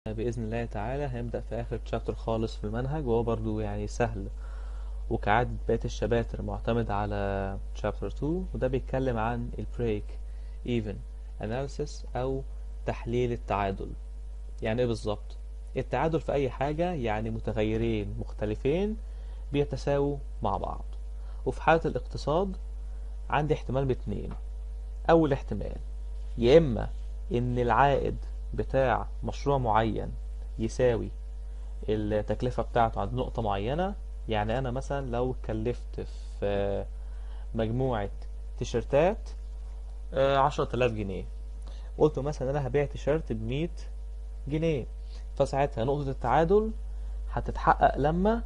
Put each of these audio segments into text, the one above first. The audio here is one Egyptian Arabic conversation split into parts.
بإذن الله تعالى هنبدأ في آخر تشابتر خالص في المنهج وهو برضو يعني سهل وكعادة بقية الشباتر معتمد على تشابتر 2 وده بيتكلم عن البريك even analysis أو تحليل التعادل يعني إيه بالظبط؟ التعادل في أي حاجة يعني متغيرين مختلفين بيتساووا مع بعض وفي حالة الاقتصاد عندي احتمال باتنين أول احتمال يا إما إن العائد بتاع مشروع معين يساوي التكلفة بتاعته عند نقطة معينة يعني أنا مثلا لو كلفت في مجموعة تيشرتات عشرة آلاف جنيه قلت مثلا أنا هبيع تيشرت بمية جنيه فساعتها نقطة التعادل هتتحقق لما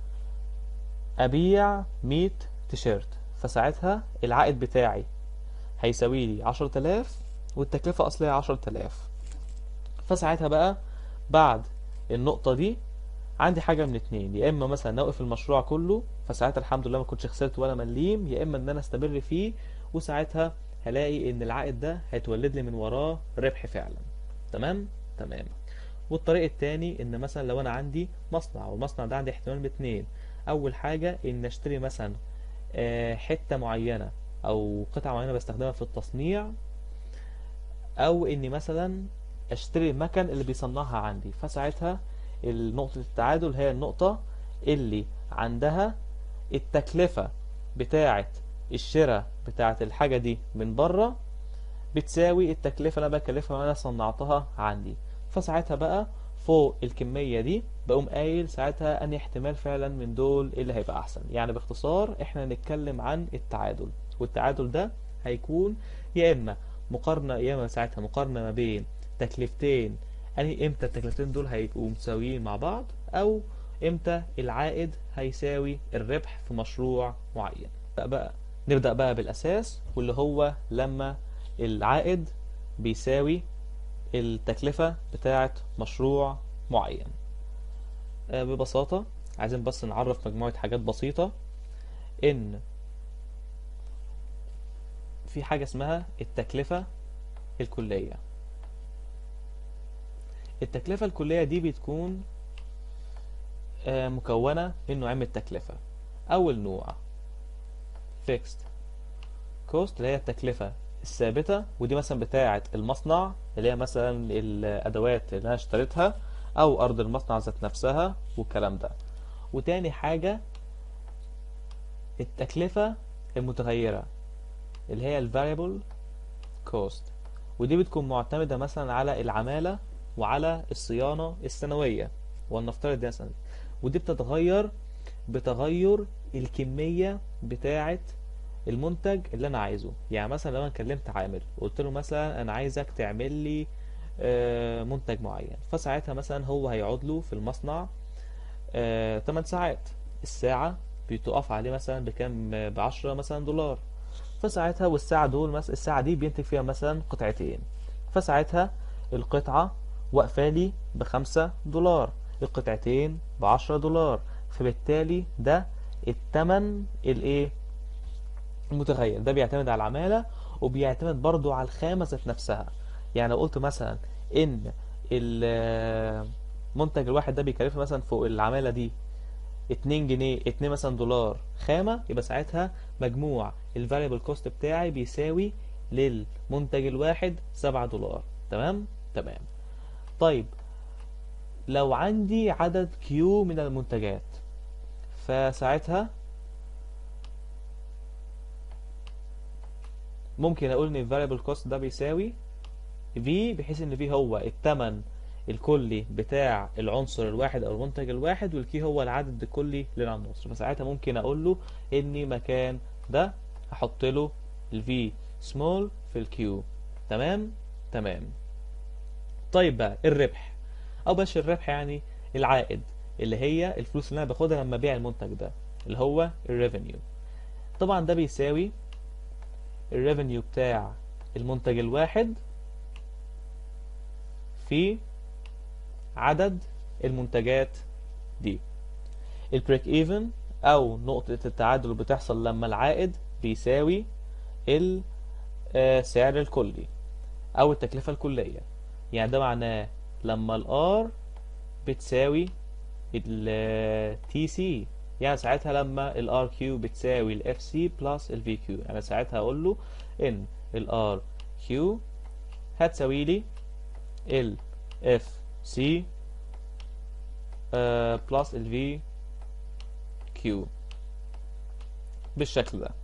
أبيع مية تيشرت فساعتها العائد بتاعي هيساوي لي عشرة آلاف والتكلفة أصلية عشرة آلاف فساعتها بقى بعد النقطة دي عندي حاجة من اتنين يا إما مثلا نوقف المشروع كله فساعتها الحمد لله ما كنتش خسرت ولا مليم يا إما إن أنا استمر فيه وساعتها هلاقي إن العائد ده هيتولد لي من وراه ربح فعلا تمام تمام والطريق التاني إن مثلا لو أنا عندي مصنع والمصنع ده عندي احتمال باتنين أول حاجة إن أشتري مثلا حتة معينة أو قطعة معينة بستخدمها في التصنيع أو إني مثلا اشتري المكن اللي بيصنعها عندي فساعتها نقطة التعادل هي النقطة اللي عندها التكلفة بتاعة الشراء بتاعة الحاجة دي من بره بتساوي التكلفة اللي انا بكلفها وانا صنعتها عندي فساعتها بقى فوق الكمية دي بقوم قايل ساعتها اني احتمال فعلا من دول اللي هيبقى احسن يعني باختصار احنا هنتكلم عن التعادل والتعادل ده هيكون يا اما مقارنة يا اما ساعتها مقارنة ما بين تكلفتين يعني امتى التكلفتين دول هيبقوا متساويين مع بعض او امتى العائد هيساوي الربح في مشروع معين نبدأ بقى نبدأ بقى بالاساس واللي هو لما العائد بيساوي التكلفة بتاعة مشروع معين ببساطة عايزين بس نعرف مجموعة حاجات بسيطة ان في حاجة اسمها التكلفة الكلية التكلفة الكلية دي بتكون مكونة من نوعين من التكلفة أول نوع fixed cost اللي هي التكلفة الثابتة ودي مثلا بتاعة المصنع اللي هي مثلا الأدوات اللي أنا اشتريتها أو أرض المصنع ذات نفسها والكلام ده وتاني حاجة التكلفة المتغيرة اللي هي ال variable cost ودي بتكون معتمدة مثلا على العمالة وعلى الصيانة السنوية ولنفترض دي مثلا ودي بتتغير بتغير الكمية بتاعة المنتج اللي انا عايزه يعني مثلا لو انا كلمت عامل وقلت له مثلا انا عايزك تعمل لي منتج معين فساعتها مثلا هو هيقعد له في المصنع 8 ساعات الساعة بتقف عليه مثلا بكام ب 10 مثلا دولار فساعتها والساعة دول مثلا الساعة دي بينتج فيها مثلا قطعتين فساعتها القطعة واقفالي بخمسة دولار القطعتين بعشرة دولار فبالتالي ده التمن الايه المتغير ده بيعتمد على العمالة وبيعتمد برضو على الخامة ذات نفسها يعني لو قلت مثلا ان المنتج الواحد ده بيكلف مثلا فوق العمالة دي 2 جنيه 2 مثلا دولار خامة يبقى ساعتها مجموع الفاريبل كوست بتاعي بيساوي للمنتج الواحد 7 دولار تمام تمام طيب لو عندي عدد كيو من المنتجات فساعتها ممكن اقول ان الفاريبل كوست ده بيساوي في بحيث ان في هو الثمن الكلي بتاع العنصر الواحد او المنتج الواحد والكي هو العدد الكلي للعناصر فساعتها ممكن اقول له اني مكان ده هحط له الفي سمول في الكيو تمام تمام طيب بقى الربح او باش الربح يعني العائد اللي هي الفلوس اللي انا باخدها لما ابيع المنتج ده اللي هو الريفينيو طبعا ده بيساوي الريفينيو بتاع المنتج الواحد في عدد المنتجات دي البريك ايفن او نقطة التعادل بتحصل لما العائد بيساوي السعر الكلي او التكلفة الكلية يعني ده معناه لما الار بتساوي ال TC يعني ساعتها لما ال RQ بتساوي ال FC بلس ال VQ يعني ساعتها اقول له ان ال RQ هتساوي لي ال FC آه بلس ال VQ بالشكل ده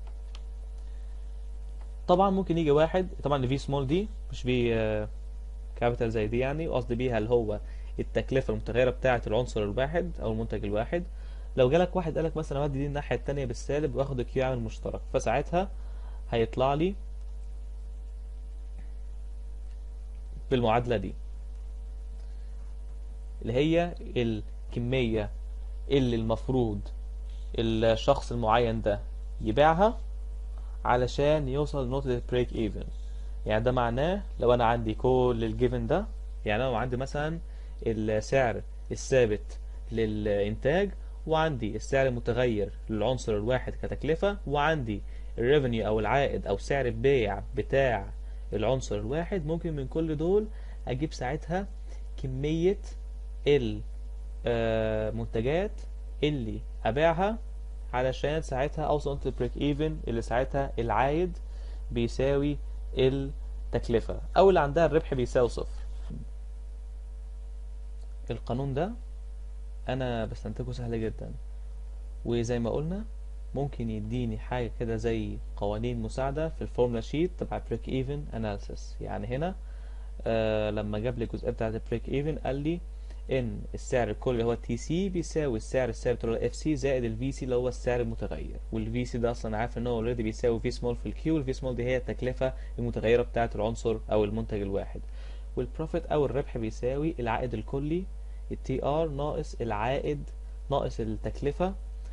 طبعا ممكن يجي واحد طبعا ال V small دي مش V كابيتال زي دي يعني وقصدي بيها اللي هو التكلفة المتغيرة بتاعة العنصر الواحد أو المنتج الواحد لو جالك واحد قالك مثلا ودي دي الناحية التانية بالسالب واخد الكيو عامل مشترك فساعتها هيطلع لي بالمعادلة دي اللي هي الكمية اللي المفروض الشخص المعين ده يبيعها علشان يوصل لنقطة البريك ايفن يعني ده معناه لو انا عندي كل الجيفن ده يعني انا لو عندي مثلا السعر الثابت للإنتاج وعندي السعر المتغير للعنصر الواحد كتكلفة وعندي الريفينيو أو العائد أو سعر البيع بتاع العنصر الواحد ممكن من كل دول أجيب ساعتها كمية المنتجات اللي أبيعها علشان ساعتها أوصل نقطة البريك إيفن اللي ساعتها العائد بيساوي التكلفة أو اللي عندها الربح بيساوي صفر القانون ده انا بستنتجه سهل جدا وزي ما قلنا ممكن يديني حاجة كده زي قوانين مساعدة في الفورمولا شيت تبع بريك ايفن اناليسيس يعني هنا آه لما جاب لي الجزئية بتاعة البريك ايفن قال لي ان السعر الكلي اللي هو التي سي بيساوي السعر الثابت اللي هو الاف سي زائد الفي سي اللي هو السعر المتغير والفي سي ده اصلا عارف ان هو اوريدي بيساوي في سمول في الكيو والفي سمول دي هي التكلفة المتغيرة بتاعة العنصر او المنتج الواحد والبروفيت او الربح بيساوي العائد الكلي التي ار ناقص العائد ناقص التكلفة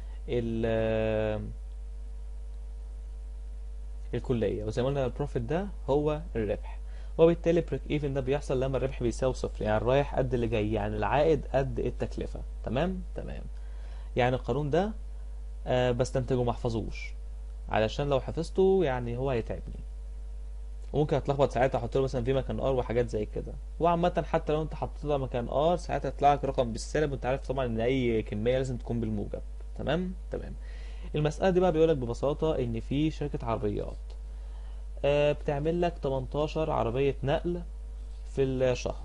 الكلية وزي ما قلنا البروفيت ده هو الربح وبالتالي بريك ايفن ده بيحصل لما الربح بيساوي صفر يعني الرايح قد اللي جاي يعني العائد قد التكلفة تمام تمام يعني القانون ده آه بستنتجه محفظوش علشان لو حفظته يعني هو هيتعبني وممكن اتلخبط ساعتها احط له مثلا في مكان ار وحاجات زي كده وعامة حتى لو انت حطيت له مكان ار ساعتها يطلع لك رقم بالسالب وانت عارف طبعا ان اي كمية لازم تكون بالموجب تمام تمام المسألة دي بقى بيقولك ببساطة ان في شركة عربيات آه بتعمل لك 18 عربية نقل في الشهر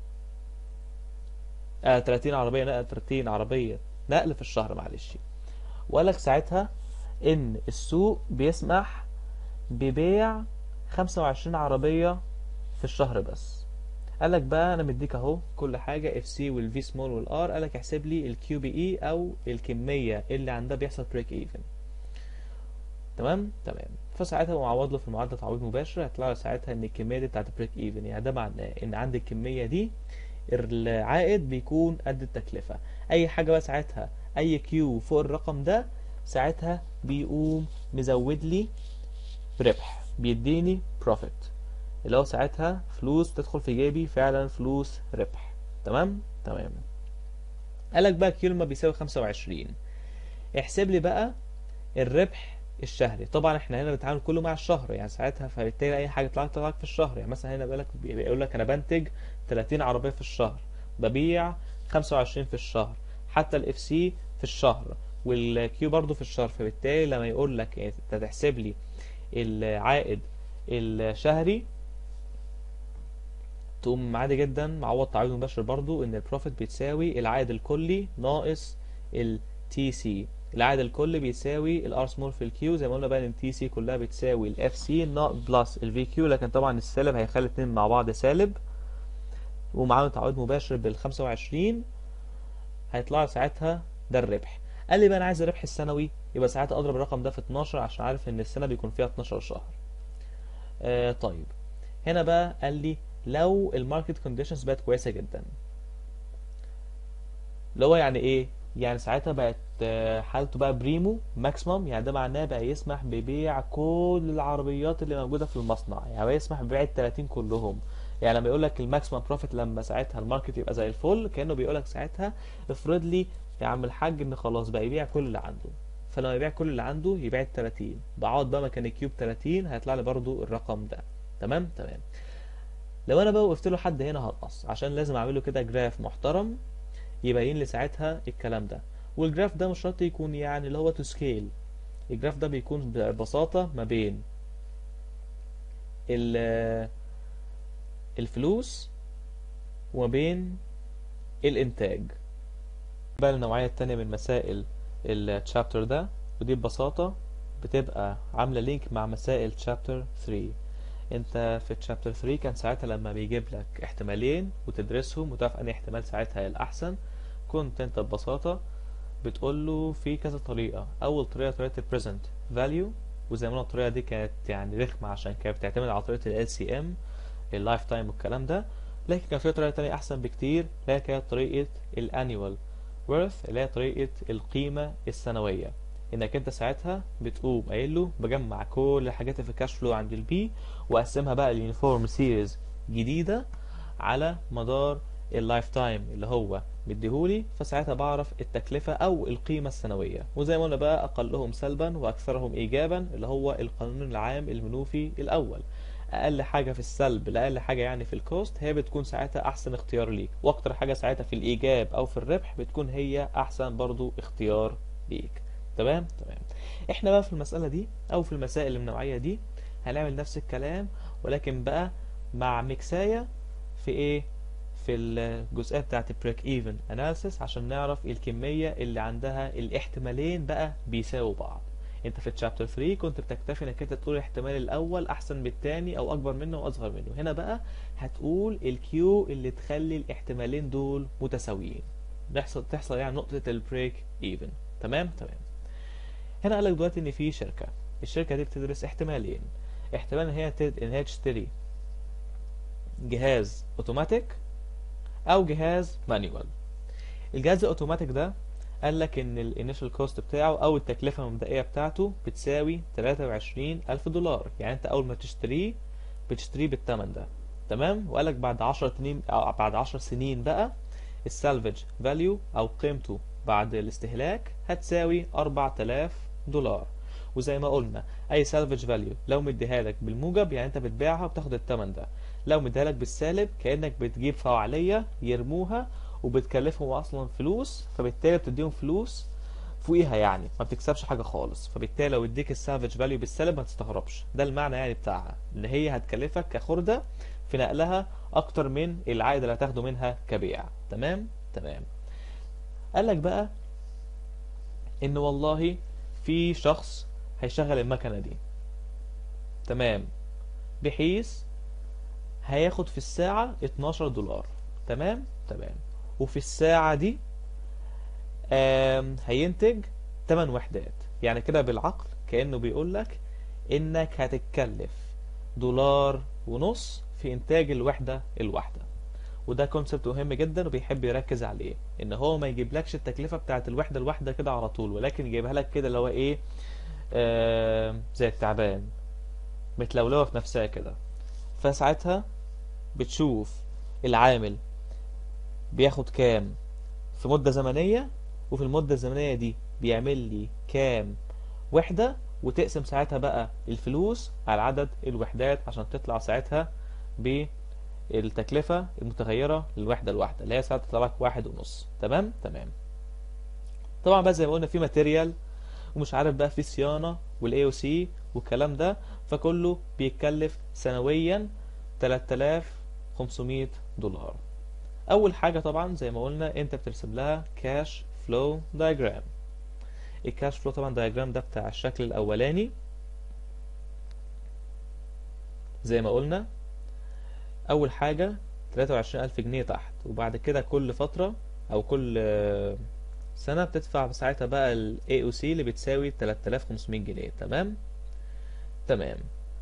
آه 30 عربية نقل 30 عربية نقل في الشهر معلش وقال لك ساعتها ان السوق بيسمح ببيع 25 عربية في الشهر بس قال لك بقى انا مديك اهو كل حاجة اف سي والفي سمول والار قال لك احسب لي الكيو بي اي او الكمية اللي عندها بيحصل بريك ايفن تمام تمام فساعتها معوض له في المعادله تعويض مباشر هيطلع له ساعتها ان الكميه دي بتاعت بريك ايفن يعني ده معناه ان عند الكميه دي العائد بيكون قد التكلفه اي حاجه بقى ساعتها اي كيو فوق الرقم ده ساعتها بيقوم مزود لي ربح بيديني بروفيت اللي هو ساعتها فلوس تدخل في جيبي فعلا فلوس ربح تمام تمام قالك بقى كيلو ما بيساوي 25 احسب لي بقى الربح الشهري طبعا احنا هنا بنتعامل كله مع الشهر يعني ساعتها فبالتالي اي حاجه طلعت طلعت في الشهر يعني مثلا هنا بيقول لك بيقول لك انا بنتج 30 عربيه في الشهر ببيع 25 في الشهر حتى الاف سي في الشهر والكيو برضو في الشهر فبالتالي لما يقول لك انت تحسب لي العائد الشهري تقوم عادي جدا معوض تعويض مباشر برضو ان البروفيت بتساوي العائد الكلي ناقص التي سي العائد الكلي بيساوي الار سمول في الكيو زي ما قلنا بقى ان التي سي كلها بتساوي الاف سي بلس الفي كيو لكن طبعا السالب هيخلي الاثنين مع بعض سالب ومعاهم تعويض مباشر بال 25 هيطلع ساعتها ده الربح قال لي بقى انا عايز الربح السنوي يبقى ساعتها اضرب الرقم ده في 12 عشان عارف ان السنه بيكون فيها 12 شهر آه طيب هنا بقى قال لي لو الماركت كونديشنز بقت كويسه جدا اللي هو يعني ايه يعني ساعتها بقت حالته بقى بريمو ماكسيمم يعني ده معناه بقى يسمح ببيع كل العربيات اللي موجوده في المصنع يعني بقى يسمح ببيع ال 30 كلهم يعني لما يقول لك الماكسيمم بروفيت لما ساعتها الماركت يبقى زي الفل كانه بيقول لك ساعتها افرض لي يا عم الحاج ان خلاص بقى يبيع كل اللي عنده فلما يبيع كل اللي عنده يبيع ال 30 بعوض بقى مكان الكيوب 30 هيطلع لي برضو الرقم ده تمام تمام لو انا بقى وقفت له حد هنا هنقص عشان لازم اعمله كده جراف محترم يبين لي ساعتها الكلام ده والجراف ده مش شرط يكون يعني اللي هو تو سكيل الجراف ده بيكون ببساطة ما بين ال- الفلوس وما بين الانتاج بقى النوعية التانية من مسائل الشابتر ده ودي ببساطة بتبقى عاملة لينك مع مسائل شابتر 3 انت في تشابتر 3 كان ساعتها لما بيجيب لك احتمالين وتدرسهم وتعرف انهي احتمال ساعتها الاحسن كنت انت ببساطة بتقول له في كذا طريقة اول طريقة طريقة البريزنت فاليو وزي ما قلنا الطريقة دي كانت يعني رخمة عشان كانت بتعتمد على طريقة ال LCM اللايف تايم والكلام ده لكن كان في طريقة تانية احسن بكتير اللي هي كانت طريقة الانيوال worth اللي هي طريقة القيمة السنوية انك انت ساعتها بتقوم قايل له بجمع كل الحاجات اللي في الكاش فلو عند البي واقسمها بقى ليونيفورم سيريز جديدة على مدار اللايف تايم اللي هو مديهولي فساعتها بعرف التكلفة او القيمة السنوية وزي ما قلنا بقى اقلهم سلبا واكثرهم ايجابا اللي هو القانون العام المنوفي الاول اقل حاجه في السلب لاقل حاجه يعني في الكوست هي بتكون ساعتها احسن اختيار ليك واكتر حاجه ساعتها في الايجاب او في الربح بتكون هي احسن برضو اختيار ليك تمام تمام احنا بقى في المساله دي او في المسائل اللي من النوعيه دي هنعمل نفس الكلام ولكن بقى مع ميكسايه في ايه في الجزئيه بتاعت البريك ايفن اناليسيس عشان نعرف الكميه اللي عندها الاحتمالين بقى بيساووا بعض انت في تشابتر 3 كنت بتكتفي انك انت تقول الاحتمال الاول احسن من التاني او اكبر منه واصغر منه هنا بقى هتقول الكيو اللي تخلي الاحتمالين دول متساويين تحصل تحصل يعني نقطة البريك ايفن تمام تمام هنا قالك دلوقتي ان في شركة الشركة دي بتدرس احتمالين احتمال ان هي تد... ان هي تشتري جهاز اوتوماتيك او جهاز مانيوال الجهاز الاوتوماتيك ده قال لك ان الانيشال كوست بتاعه او التكلفه المبدئيه بتاعته بتساوي 23 الف دولار يعني انت اول ما تشتريه بتشتريه بالثمن ده تمام وقال لك بعد 10 سنين أو بعد 10 سنين بقى السالفج فاليو او قيمته بعد الاستهلاك هتساوي 4000 دولار وزي ما قلنا اي سالفج فاليو لو مديها لك بالموجب يعني انت بتبيعها وبتاخد الثمن ده لو مديها لك بالسالب كانك بتجيب فعاليه يرموها وبتكلفهم اصلا فلوس فبالتالي بتديهم فلوس فوقيها يعني ما بتكسبش حاجه خالص فبالتالي لو اديك السافج فاليو بالسالب ما تستغربش ده المعنى يعني بتاعها ان هي هتكلفك كخرده في نقلها اكتر من العائد اللي هتاخده منها كبيع تمام تمام قال لك بقى ان والله في شخص هيشغل المكنه دي تمام بحيث هياخد في الساعه 12 دولار تمام تمام وفي الساعة دي هينتج 8 وحدات يعني كده بالعقل كأنه بيقول لك انك هتتكلف دولار ونص في انتاج الوحدة الواحدة وده كونسبت مهم جدا وبيحب يركز عليه ان هو ما يجيبلكش التكلفة بتاعت الوحدة الواحدة كده على طول ولكن يجيبها لك كده اللي هو ايه آه زي التعبان متلولوة في نفسها كده فساعتها بتشوف العامل بياخد كام في مدة زمنية وفي المدة الزمنية دي بيعمل لي كام وحدة وتقسم ساعتها بقى الفلوس على عدد الوحدات عشان تطلع ساعتها بالتكلفة المتغيرة للوحدة الواحدة اللي هي ساعتها تطلع لك واحد ونص تمام تمام طبعا بقى زي ما قلنا في ماتيريال ومش عارف بقى في صيانة والاي او سي والكلام ده فكله بيتكلف سنويا 3500 دولار اول حاجه طبعا زي ما قلنا انت بترسم لها كاش فلو دايجرام الكاش فلو طبعا دايجرام ده بتاع الشكل الاولاني زي ما قلنا اول حاجه 23000 جنيه تحت وبعد كده كل فتره او كل سنه بتدفع ساعتها بقى ال AOC اللي بتساوي 3500 جنيه تمام تمام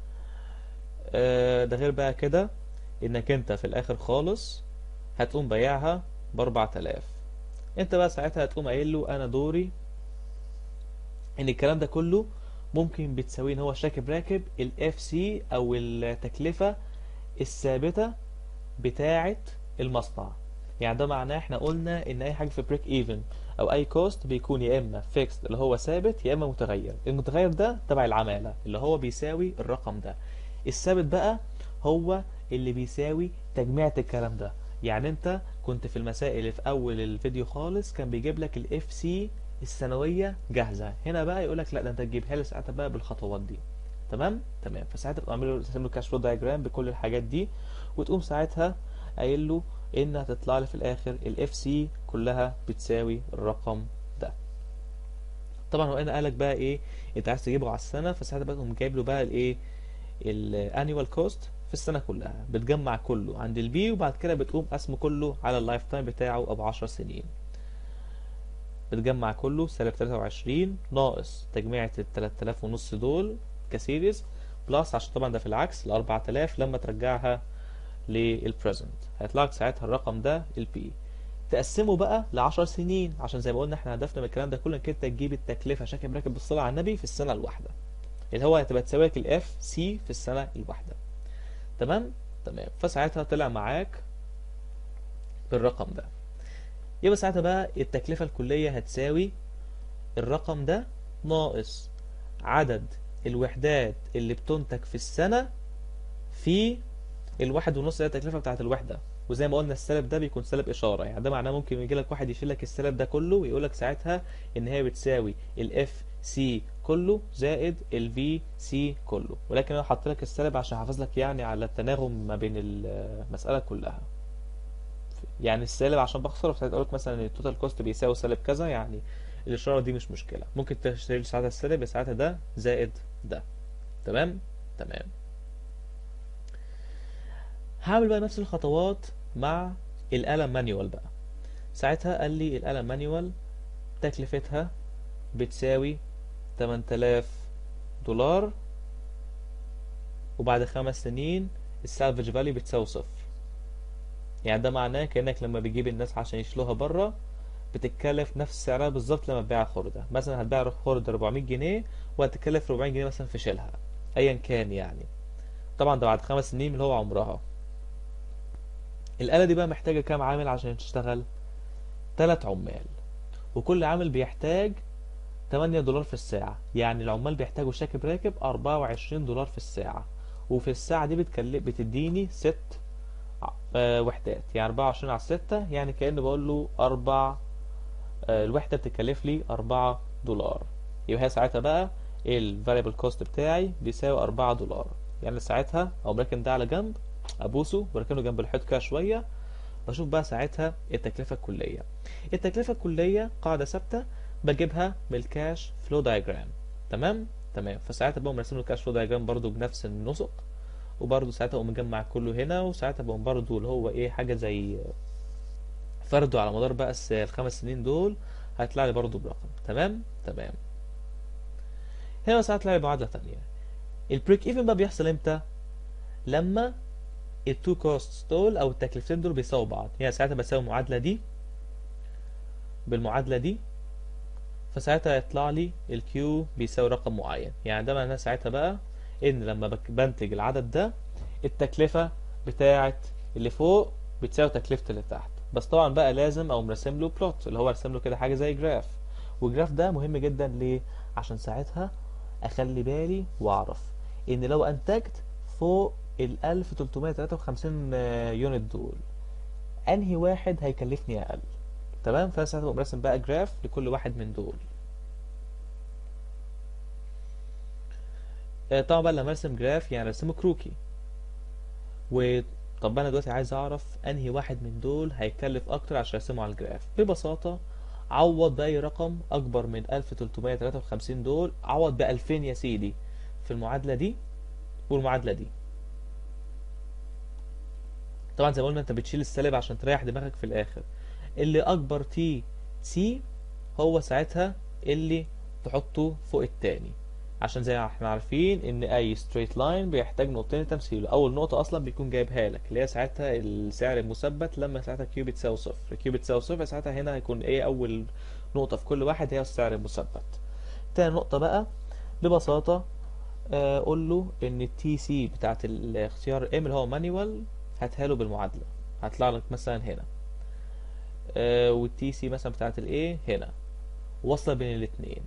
ده غير بقى كده انك انت في الاخر خالص هتقوم بايعها ب 4000 انت بقى ساعتها هتقوم قايل له انا دوري ان الكلام ده كله ممكن بتساويه ان هو شاكب راكب الاف سي او التكلفة الثابتة بتاعة المصنع يعني ده معناه احنا قلنا ان اي حاجة في بريك ايفن او اي كوست بيكون يا اما فيكسد اللي هو ثابت يا اما متغير المتغير ده تبع العمالة اللي هو بيساوي الرقم ده الثابت بقى هو اللي بيساوي تجميعة الكلام ده يعني انت كنت في المسائل اللي في اول الفيديو خالص كان بيجيب لك الاف سي السنويه جاهزه هنا بقى يقول لك لا ده انت تجيبها لي ساعتها بقى بالخطوات دي تمام تمام فساعتها تعمل له ترسم له كاش فلو دايجرام بكل الحاجات دي وتقوم ساعتها قايل له ان هتطلع لي في الاخر الاف سي كلها بتساوي الرقم ده طبعا هو هنا قالك بقى ايه انت عايز تجيبه على السنه فساعتها بقى تقوم جايب له بقى الايه الانيوال كوست في السنه كلها بتجمع كله عند البي وبعد كده بتقوم قسمه كله على اللايف تايم بتاعه ابو 10 سنين بتجمع كله سالب 23 ناقص تجميعة ال 3000 ونص دول كسيريز بلس عشان طبعا ده في العكس ال 4000 لما ترجعها للبريزنت هيطلع لك ساعتها الرقم ده البي تقسمه بقى ل 10 سنين عشان زي ما قلنا احنا هدفنا من الكلام ده كله انك انت تجيب التكلفه شكل راكب بالصلاه على النبي في السنه الواحده اللي هو هتبقى تساوي لك الاف سي في السنه الواحده تمام تمام فساعتها طلع معاك بالرقم ده يبقى ساعتها بقى التكلفة الكلية هتساوي الرقم ده ناقص عدد الوحدات اللي بتنتج في السنة في الواحد ونص اللي هي التكلفة بتاعت الوحدة وزي ما قلنا السالب ده بيكون سالب إشارة يعني ده معناه ممكن يجي لك واحد يشيل لك السالب ده كله ويقول لك ساعتها إن هي بتساوي الاف سي كله زائد الفي سي كله ولكن انا حاطط لك السالب عشان احافظ لك يعني على التناغم ما بين المسألة كلها يعني السالب عشان بخسر فهتقول لك مثلا التوتال كوست بيساوي سالب كذا يعني الاشاره دي مش مشكله ممكن تشتري ساعتها السالب ساعتها ده زائد ده تمام تمام هعمل بقى نفس الخطوات مع الآلة مانيوال بقى ساعتها قال لي الآلة مانيوال تكلفتها بتساوي 8000 دولار وبعد خمس سنين السالفج فالي بتساوي صفر يعني ده معناه كأنك لما بتجيب الناس عشان يشيلوها بره بتتكلف نفس سعرها بالظبط لما تبيع خردة مثلا هتبيع خردة 400 جنيه وهتكلف 400 جنيه مثلا في شيلها ايا كان يعني طبعا ده بعد خمس سنين اللي هو عمرها الآلة دي بقى محتاجة كام عامل عشان تشتغل تلات عمال وكل عامل بيحتاج 8 دولار في الساعة يعني العمال بيحتاجوا شاكب راكب 24 دولار في الساعة وفي الساعة دي بتكلف بتديني ست آه وحدات يعني 24 على 6 يعني كأني بقول له أربع آه الوحدة بتكلف لي 4 دولار يبقى هي ساعتها بقى الفاريبل كوست بتاعي بيساوي 4 دولار يعني ساعتها او بركن ده على جنب ابوسه بركنه جنب الحيط كده شويه بشوف بقى ساعتها التكلفه الكليه التكلفه الكليه قاعده ثابته بجيبها من الكاش فلو دايجرام تمام تمام فساعتها بقوم راسم له الكاش فلو دايجرام برضو بنفس النسق وبرضو ساعتها اقوم مجمع كله هنا وساعتها بقوم برضو اللي هو ايه حاجه زي فرده على مدار بقى الخمس سنين دول هيطلع لي برضو برقم تمام تمام هنا ساعتها هتلاقي معادله تانية البريك ايفن بقى بيحصل امتى لما التو كوستس دول او التكلفتين دول بيساووا بعض يعني ساعتها بساوي المعادله دي بالمعادله دي فساعتها يطلع لي الكيو بيساوي رقم معين يعني ده معناه ساعتها بقى ان لما بنتج العدد ده التكلفه بتاعه اللي فوق بتساوي تكلفه اللي تحت بس طبعا بقى لازم او مرسم له بلوت اللي هو ارسم له كده حاجه زي جراف والجراف ده مهم جدا ليه عشان ساعتها اخلي بالي واعرف ان لو انتجت فوق ال 1353 يونت دول انهي واحد هيكلفني اقل تمام فانا ساعتها بقوم راسم بقى جراف لكل واحد من دول طبعا بقى لما ارسم جراف يعني ارسمه كروكي وطب انا دلوقتي عايز اعرف انهي واحد من دول هيكلف اكتر عشان ارسمه على الجراف ببساطه عوض بأي رقم أكبر من 1353 دول عوض ب 2000 يا سيدي في المعادلة دي والمعادلة دي طبعا زي ما قلنا انت بتشيل السالب عشان تريح دماغك في الآخر اللي أكبر تي سي هو ساعتها اللي تحطه فوق التاني عشان زي ما احنا عارفين ان اي ستريت لاين بيحتاج نقطتين لتمثيله اول نقطه اصلا بيكون جايبها لك اللي هي ساعتها السعر المثبت لما ساعتها كيو بتساوي صفر كيو بتساوي صفر ساعتها هنا هيكون ايه اول نقطه في كل واحد هي السعر المثبت تاني نقطه بقى ببساطه آه قول له ان التي سي بتاعت الاختيار ام اللي هو مانيوال هاتها له بالمعادله هطلع لك مثلا هنا آه والتي سي مثلا بتاعت الايه هنا واصله بين الاثنين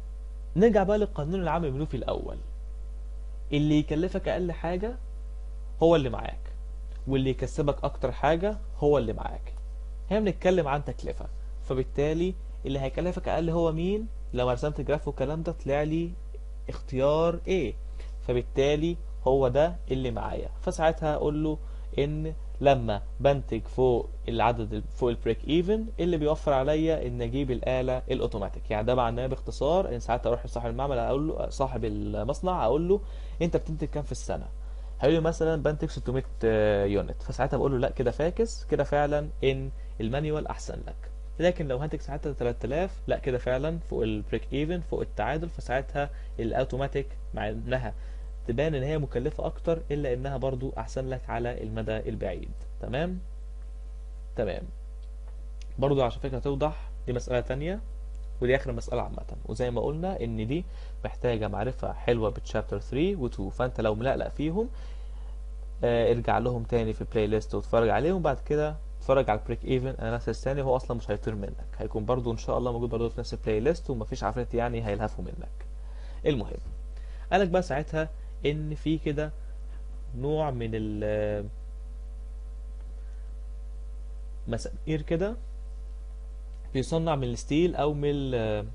نرجع بقى للقانون العام المنوفي الأول اللي يكلفك أقل حاجة هو اللي معاك واللي يكسبك اكتر حاجة هو اللي معاك هنا بنتكلم عن تكلفة فبالتالي اللي هيكلفك اقل هو مين لو رسمت جراف والكلام ده طلع لي اختيار A فبالتالي هو ده اللي معايا فساعتها اقول له ان لما بنتج فوق العدد فوق البريك ايفن اللي بيوفر عليا ان اجيب الاله الاوتوماتيك يعني ده معناه باختصار ان ساعتها اروح لصاحب المعمل اقول له صاحب المصنع اقول له انت بتنتج كام في السنه هيقول لي مثلا بنتج 600 يونت فساعتها بقول له لا كده فاكس كده فعلا ان المانيوال احسن لك لكن لو هنتج ساعتها 3000 لا كده فعلا فوق البريك ايفن فوق التعادل فساعتها الاوتوماتيك مع انها تبان ان هي مكلفة اكتر الا انها برضو احسن لك على المدى البعيد تمام تمام برضو عشان فكرة توضح دي مسألة تانية ودي اخر مسألة عامة وزي ما قلنا ان دي محتاجة معرفة حلوة بتشابتر 3 و 2 فانت لو ملقلق فيهم آه ارجع لهم تاني في البلاي ليست واتفرج عليهم بعد كده اتفرج على البريك ايفن اناليسيس تاني هو اصلا مش هيطير منك هيكون برضو ان شاء الله موجود برضو في نفس البلاي ليست ومفيش عفريت يعني هيلهفوا منك المهم قالك بقى ساعتها ان في كده نوع من ال مسامير كده بيصنع من الستيل او من ال-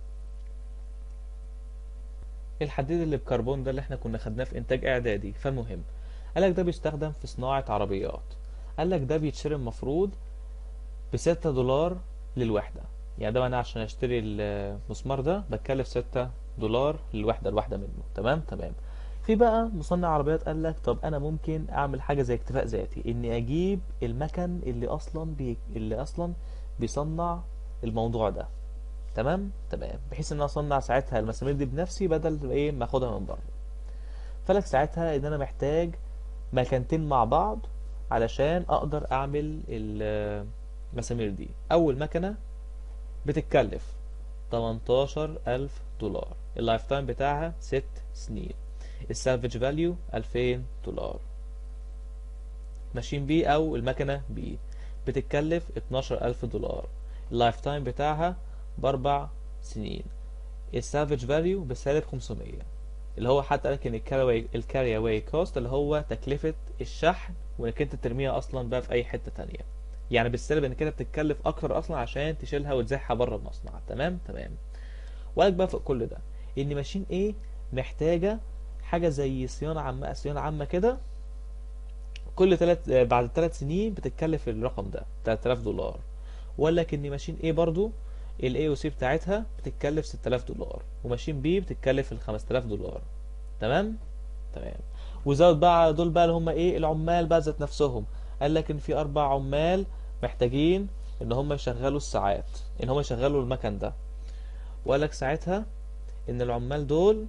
الحديد اللي بكربون ده اللي احنا كنا خدناه في انتاج اعدادي فالمهم قالك ده بيستخدم في صناعة عربيات قالك ده بيتشري المفروض بستة دولار للوحدة يعني ده معناه عشان اشتري المسمار ده بتكلف ستة دولار للوحدة الواحدة منه تمام تمام في بقى مصنع عربيات قال لك طب انا ممكن اعمل حاجه زي اكتفاء ذاتي اني اجيب المكن اللي اصلا بي... اللي اصلا بيصنع الموضوع ده تمام تمام بحيث ان انا اصنع ساعتها المسامير دي بنفسي بدل ايه ما اخدها من بره فلك ساعتها ان انا محتاج مكانتين مع بعض علشان اقدر اعمل المسامير دي اول مكنه بتتكلف 18000 دولار اللايف تايم بتاعها 6 سنين السالفج فاليو 2000 دولار ماشين بي او المكنه بي بتتكلف 12000 دولار اللايف تايم بتاعها باربع سنين السالفج فاليو بسالب 500 اللي هو حتى قالك ان الكاري اواي كوست اللي هو تكلفه الشحن وانك انت ترميها اصلا بقى في اي حته تانية يعني بالسالب انك انت بتتكلف اكتر اصلا عشان تشيلها وتزحها بره المصنع تمام تمام وقالك بقى فوق كل ده ان ماشين ايه محتاجه حاجه زي صيانه عامه صيانه عامه كده كل تلات بعد ثلاث سنين بتتكلف الرقم ده 3000 دولار وقال لك ان ماشين ايه برضو الاي او سي بتاعتها بتتكلف 6000 دولار وماشين بي بتتكلف ال 5000 دولار تمام تمام وزود بقى على دول بقى اللي هم ايه العمال بقى ذات نفسهم قال لك ان في اربع عمال محتاجين ان هم يشغلوا الساعات ان هم يشغلوا المكن ده وقال لك ساعتها ان العمال دول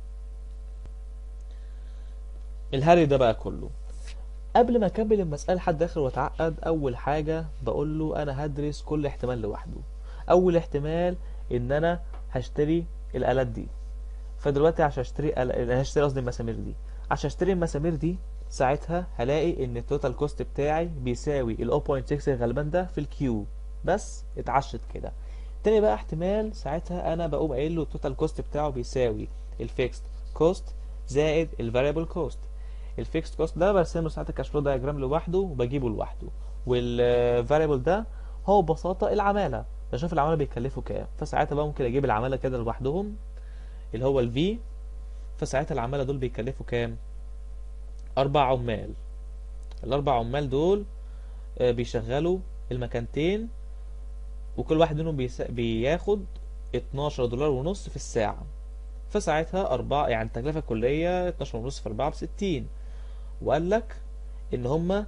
الهري ده بقى كله قبل ما اكمل المسألة لحد اخر واتعقد اول حاجة بقول له انا هدرس كل احتمال لوحده اول احتمال ان انا هشتري الالات دي فدلوقتي عشان اشتري ال... هشتري قصدي المسامير دي عشان اشتري المسامير دي ساعتها هلاقي ان التوتال كوست بتاعي بيساوي ال 0.6 غالبا ده في الكيو بس اتعشت كده تاني بقى احتمال ساعتها انا بقوم قايل له التوتال كوست بتاعه بيساوي الفيكست كوست زائد الفاريبل كوست الفيكست كوست ده برسم له ساعتها كاش فلو دايجرام لوحده وبجيبه لوحده والفاريبل ده هو ببساطه العماله بشوف العماله بيكلفوا كام فساعتها بقى ممكن اجيب العماله كده لوحدهم اللي هو الفي فساعتها العماله دول بيكلفوا كام اربع عمال الاربع عمال دول بيشغلوا المكانتين وكل واحد منهم بيسا... بياخد 12 دولار ونص في الساعة فساعتها أربعة يعني التكلفة الكلية 12 ونص في 4 بستين وقال لك إن هما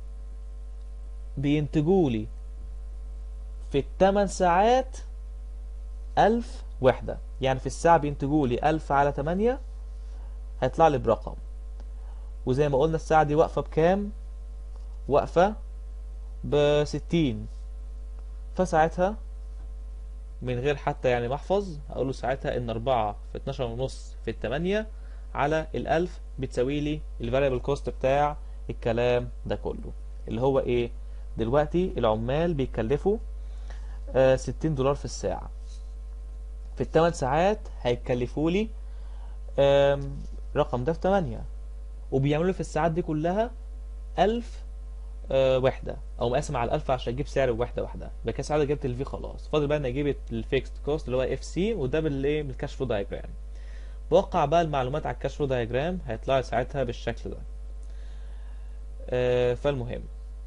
بينتجوا لي في الثمان ساعات ألف وحدة يعني في الساعة بينتجوا لي ألف على تمانية هيطلع لي برقم وزي ما قلنا الساعة دي واقفة بكام؟ واقفة بستين فساعتها من غير حتى يعني محفظ هقول له ساعتها ان 4 في 12 ونص في التمانية على الألف بتساوي لي الفاريبل كوست بتاع الكلام ده كله اللي هو ايه دلوقتي العمال بيكلفوا آه 60 دولار في الساعة في الثمان ساعات هيكلفوا لي رقم ده في 8 وبيعملوا في الساعات دي كلها 1000 آه وحده او مقسم على 1000 عشان اجيب سعر الوحده واحده يبقى كده ساعات جبت الفي خلاص فاضل بقى اني اجيب الفيكست كوست اللي هو اف سي وده بالايه بالكاش فلو دايجرام بوقع بقى المعلومات على الكاش فلو دايجرام هيطلع لي ساعتها بالشكل ده آه فالمهم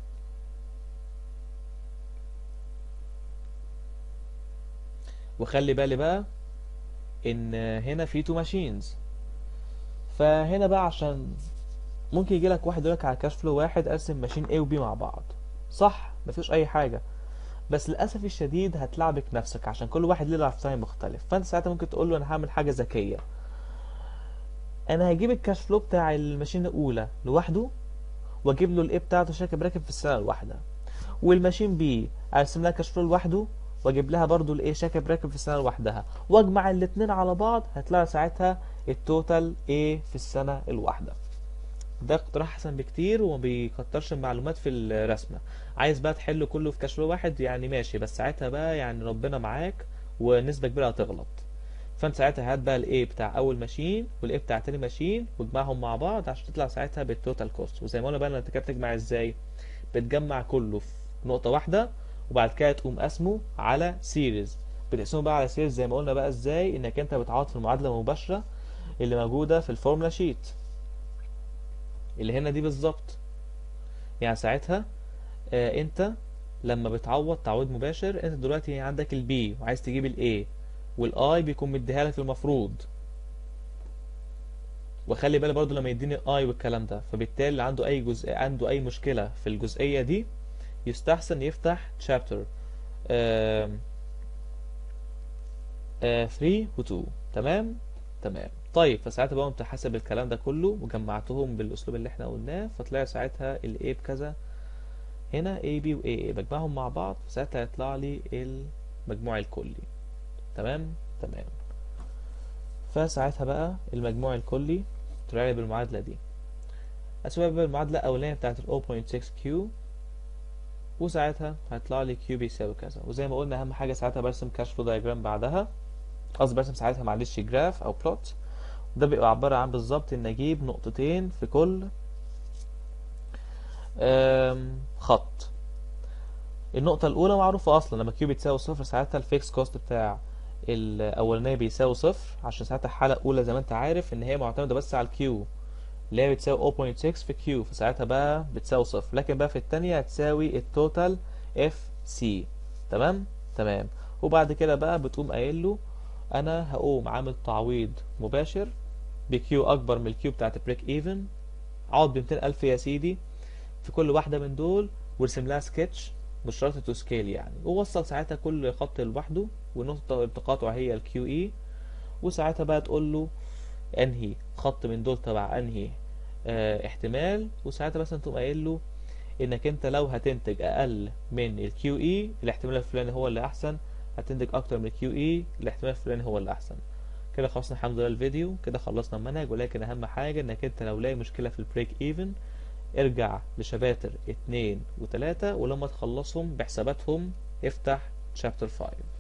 وخلي بالي بقى ان هنا في تو ماشينز فهنا بقى عشان ممكن يجي لك واحد يقول لك على كاش فلو واحد ارسم ماشين A و B مع بعض صح مفيش اي حاجه بس للاسف الشديد هتلعبك نفسك عشان كل واحد ليه لايف تايم مختلف فانت ساعتها ممكن تقول له انا هعمل حاجه ذكيه انا هجيب الكاش فلو بتاع الماشين الاولى لوحده واجيب له الايه بتاعته شاكب راكب في السنه الواحده والماشين بي ارسم لها كاش فلو لوحده واجيب لها برضو الايه شاكب راكب في السنه لوحدها واجمع الاتنين على بعض هتلاقي ساعتها التوتال ايه في السنه الواحده ده اقتراح احسن بكتير وما بيكترش المعلومات في الرسمه عايز بقى تحل كله في كاش فلو واحد يعني ماشي بس ساعتها بقى يعني ربنا معاك ونسبه كبيره هتغلط فانت ساعتها هات بقى الايه بتاع اول ماشين والايه بتاع تاني ماشين واجمعهم مع بعض عشان تطلع ساعتها بالتوتال كوست وزي ما قلنا بقى انت كده بتجمع ازاي بتجمع كله في نقطه واحده وبعد كده تقوم قسمه على سيريز بتقسمه بقى على سيريز زي ما قلنا بقى ازاي انك انت بتعوض في المعادله المباشره اللي موجوده في الفورمولا شيت اللي هنا دي بالظبط يعني ساعتها آه انت لما بتعوض تعويض مباشر انت دلوقتي عندك البي وعايز تجيب الاي والاي بيكون مديها لك المفروض وخلي بالك برضو لما يديني اي والكلام ده فبالتالي اللي عنده اي جزء عنده اي مشكله في الجزئيه دي يستحسن يفتح تشابتر 3 و 2 تمام تمام طيب فساعتها بقى قمت حاسب الكلام ده كله وجمعتهم بالاسلوب اللي احنا قلناه فطلع ساعتها ال A بكذا هنا A B و A A بجمعهم مع بعض فساعتها هيطلع لي المجموع الكلي تمام تمام فساعتها بقى المجموع الكلي طلع لي بالمعادلة دي أسوأ بقى المعادلة الأولانية بتاعت ال 0.6 Q وساعتها هيطلع لي Q بيساوي كذا وزي ما قلنا أهم حاجة ساعتها برسم كاش فلو دايجرام بعدها قصدي برسم ساعتها معلش جراف أو بلوت ده بيبقى عبارة عن بالظبط إن أجيب نقطتين في كل خط النقطة الأولى معروفة أصلا لما كيو بتساوي صفر ساعتها الفيكس كوست بتاع الأولانية بيساوي صفر عشان ساعتها الحالة الأولى زي ما أنت عارف إن هي معتمدة بس على الكيو اللي هي بتساوي 0.6 في كيو فساعتها بقى بتساوي صفر لكن بقى في التانية هتساوي التوتال اف سي تمام تمام وبعد كده بقى بتقوم قايل له انا هقوم عامل تعويض مباشر بكيو اكبر من الكيو بتاعت بريك ايفن عوض ب 200 الف يا سيدي في كل واحده من دول وارسم لها سكتش مش شرط تو سكيل يعني ووصل ساعتها كل خط لوحده ونقطه التقاطع هي الكيو اي وساعتها بقى تقول له انهي خط من دول تبع انهي اه احتمال وساعتها مثلا تقوم قايل له انك انت لو هتنتج اقل من الكيو اي الاحتمال الفلاني هو اللي احسن هتنتج اكتر من الكيو اي الاحتمال الفلاني هو اللي احسن كده خلصنا الحمد لله الفيديو كده خلصنا المنهج ولكن اهم حاجه انك انت لو لاقي مشكله في البريك ايفن ارجع لشباتر اتنين وتلاتة ولما تخلصهم بحساباتهم افتح شابتر 5